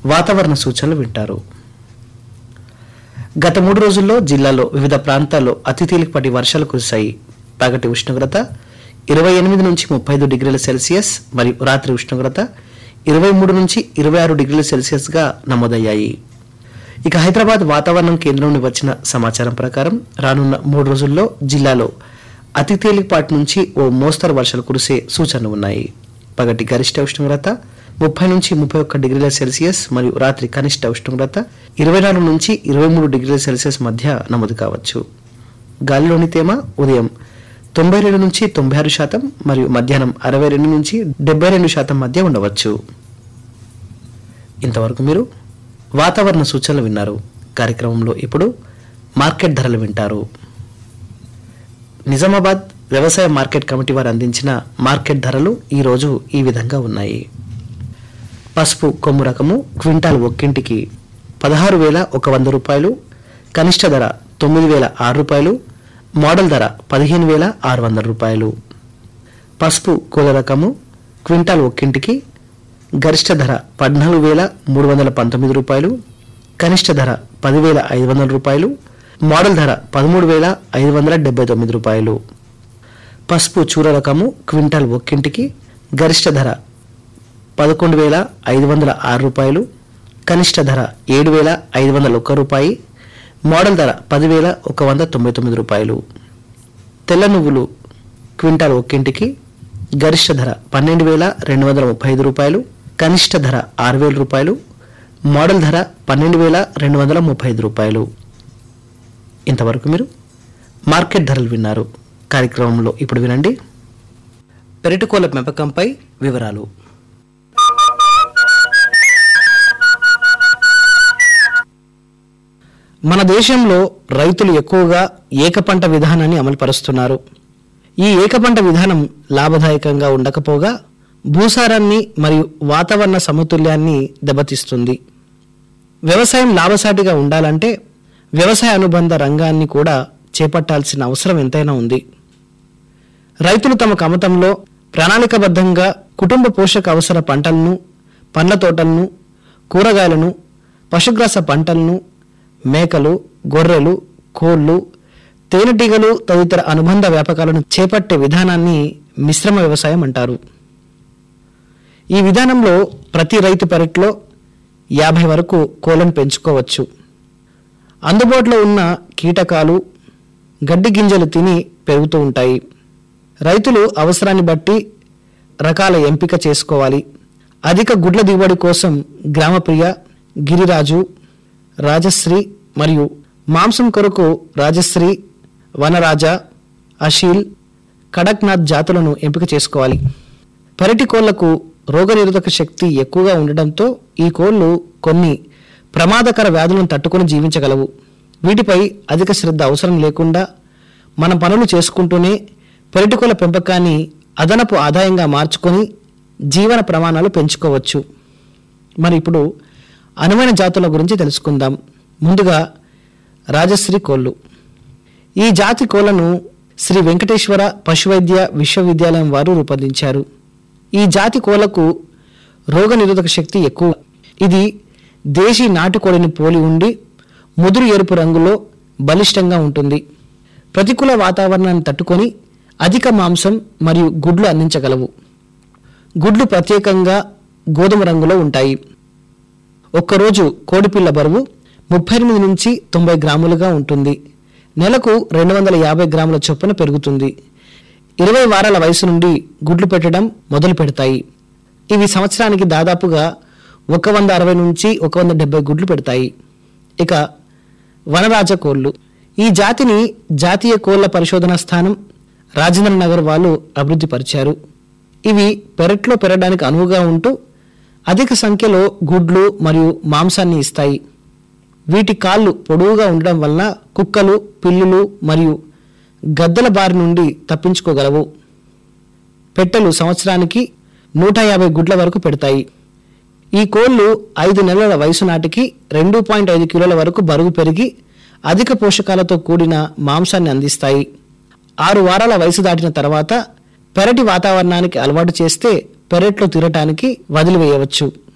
వాతావరణ సూచనలు వింటారు గత మూడు రోజుల్లో జిల్లాలో వివిధ ప్రాంతాల్లో అతి తేలికపాటి వర్షాలు కురిశాయి పగటి ఉష్ణోగ్రత ఇరవై ఎనిమిది నుంచి ముప్పై ఐదు డిగ్రీల సెల్సియస్ మరియు రాత్రి ఉష్ణోగ్రత ఇరవై మూడు నుంచి ఇరవై ఆరు డిగ్రీల సెల్సియస్ గా నమోదయ్యాయి ఇక హైదరాబాద్ వాతావరణం కేంద్రం నుండి వచ్చిన సమాచారం ప్రకారం రానున్న మూడు రోజుల్లో జిల్లాలో అతి తేలికపాటి నుంచి ఓ మోస్తరు వర్షాలు కురిసే సూచనలు ఉన్నాయి పగటి గరిష్ట ఉష్ణోగ్రత ముప్పై నుంచి ముప్పై ఒక్క డిగ్రీల సెల్సియస్ మరియు రాత్రి కనిష్ట ఉష్ణోగ్రత ఇరవై నాలుగు నుంచి ఇరవై మూడు డిగ్రీల సెల్సియస్ మధ్య నమోదు కావచ్చు గాలిలోని తేమ ఉదయం తొంభై రెండు నుంచి తొంభై ఆరు శాతం మరియు మధ్యాహ్నం అరవై రెండు నుంచి డెబ్బై రెండు శాతం మధ్య ఉండవచ్చు ఇంతవరకు మీరు వాతావరణ సూచనలు విన్నారు కార్యక్రమంలో ఇప్పుడు మార్కెట్ ధరలు వింటారు నిజామాబాద్ వ్యవసాయ మార్కెట్ కమిటీ వారు అందించిన మార్కెట్ ధరలు ఈరోజు ఈ విధంగా ఉన్నాయి పసుపు కొమ్ము రకము క్వింటాల్ ఒక్కింటికి పదహారు వేల ఒక వంద రూపాయలు కనిష్ట ధర తొమ్మిది వేల ఆరు రూపాయలు మోడల్ ధర పదిహేను వేల ఆరు వందల రూపాయలు పసుపు కూల రకము క్వింటాల్ ఒక్కింటికి గరిష్ట ధర పద్నాలుగు వేల మూడు వందల పంతొమ్మిది రూపాయలు కనిష్ట ధర పదివేల ఐదు వందల రూపాయలు మోడల్ ధర పదమూడు వేల ఐదు వందల డెబ్బై తొమ్మిది రూపాయలు పసుపు చూర రకము క్వింటాల్ ఒక్కింటికి గరిష్ట ధర పదకొండు వేల ఐదు వందల ఆరు రూపాయలు కనిష్ట ధర ఏడు వేల ఐదు వందల ఒక్క రూపాయి మోడల్ ధర పదివేల ఒక వంద తొంభై తొమ్మిది రూపాయలు తెల్ల నువ్వులు క్వింటాల్ ఒక్కింటికి గరిష్ట ధర పన్నెండు వేల రెండు వందల ముప్పై ఐదు రూపాయలు కనిష్ట ధర ఆరు వేల రూపాయలు మోడల్ ధర పన్నెండు వేల రెండు వందల ముప్పై ఐదు రూపాయలు ఇంతవరకు మీరు మార్కెట్ ధరలు విన్నారు కార్యక్రమంలో ఇప్పుడు వినండి పెరటికోళ్ల పెంపకంపై వివరాలు మన దేశంలో రైతులు ఎక్కువగా ఏకపంట విధానాన్ని అమలుపరుస్తున్నారు ఈ ఏకపంట విధానం లాభదాయకంగా ఉండకపోగా భూసారాన్ని మరియు వాతావరణ సమతుల్యాన్ని దెబ్బతీస్తుంది వ్యవసాయం లాభసాటిగా ఉండాలంటే వ్యవసాయ అనుబంధ రంగాన్ని కూడా చేపట్టాల్సిన అవసరం ఎంతైనా ఉంది రైతులు తమ కమతంలో ప్రణాళికబద్ధంగా కుటుంబ పోషక అవసర పంటలను పండ్ల తోటలను కూరగాయలను పశుగ్రాస పంటలను మేకలు గొర్రెలు కోళ్లు తేనెటీగలు తదితర అనుబంధ వ్యాపకాలను చేపట్టే విధానాన్ని మిశ్రమ వ్యవసాయం అంటారు ఈ విధానంలో ప్రతి రైతు పెరట్లో యాభై వరకు కోళ్లను పెంచుకోవచ్చు అందుబాటులో ఉన్న కీటకాలు గడ్డి గింజలు తిని పెరుగుతూ ఉంటాయి రైతులు అవసరాన్ని బట్టి రకాల ఎంపిక చేసుకోవాలి అధిక గుడ్ల దిగుబడి కోసం గ్రామప్రియ గిరిరాజు రాజశ్రీ మరియు మాంసం కొరకు రాజశ్రీ వనరాజ అషీల్ కడక్నాథ్ జాతులను ఎంపిక చేసుకోవాలి పెరటి కోళ్లకు రోగనిరోధక శక్తి ఎక్కువగా ఉండడంతో ఈ కోళ్లు కొన్ని ప్రమాదకర వ్యాధులను తట్టుకొని జీవించగలవు వీటిపై అధిక శ్రద్ధ అవసరం లేకుండా మన పనులు చేసుకుంటూనే పెరటికోళ్ల పెంపకాన్ని అదనపు ఆదాయంగా మార్చుకొని జీవన ప్రమాణాలు పెంచుకోవచ్చు మరి ఇప్పుడు అనువైన జాతుల గురించి తెలుసుకుందాం ముందుగా రాజశ్రీ కోళ్ళు ఈ జాతి కోళ్లను శ్రీ వెంకటేశ్వర పశువైద్య విశ్వవిద్యాలయం వారు రూపొందించారు ఈ జాతి కోళ్లకు రోగనిరోధక శక్తి ఎక్కువ ఇది దేశీ నాటుకోడిని పోలి ఉండి ముదురు ఎరుపు రంగులో బలిష్టంగా ఉంటుంది ప్రతికూల వాతావరణాన్ని తట్టుకొని అధిక మాంసం మరియు గుడ్లు అందించగలవు గుడ్లు ప్రత్యేకంగా గోధుమ రంగులో ఉంటాయి ఒక్కరోజు కోడిపిల్ల బరువు ముప్పై ఎనిమిది నుంచి తొంభై గ్రాములుగా ఉంటుంది నెలకు రెండు వందల యాభై గ్రాముల చొప్పున పెరుగుతుంది ఇరవై వారాల వయసు నుండి గుడ్లు పెట్టడం మొదలు పెడతాయి ఇవి సంవత్సరానికి దాదాపుగా ఒక వంద అరవై నుంచి ఒక వంద డెబ్బై గుడ్లు పెడతాయి ఇక వనరాజ కోళ్ళు ఈ జాతిని జాతీయ కోళ్ల పరిశోధనా స్థానం రాజేంద్ర నగర్ వాళ్ళు అభివృద్ధి పరిచారు ఇవి పెరట్లో పెరగడానికి అనువుగా ఉంటూ అధిక సంఖ్యలో గుడ్లు మరియు మాంసాన్ని ఇస్తాయి వీటి కాళ్ళు పొడవుగా ఉండడం వలన కుక్కలు పిల్లులు మరియు గద్దల బారి నుండి తప్పించుకోగలవు పెట్టెలు సంవత్సరానికి నూట యాభై గుడ్ల వరకు పెడతాయి ఈ కోళ్లు ఐదు నెలల వయసు నాటికి రెండు పాయింట్ ఐదు కిలోల వరకు బరువు పెరిగి అధిక పోషకాలతో కూడిన మాంసాన్ని అందిస్తాయి ఆరు వారాల వయసు దాటిన తర్వాత పెరటి వాతావరణానికి అలవాటు చేస్తే పెరట్లో తిరగటానికి వదిలివేయవచ్చు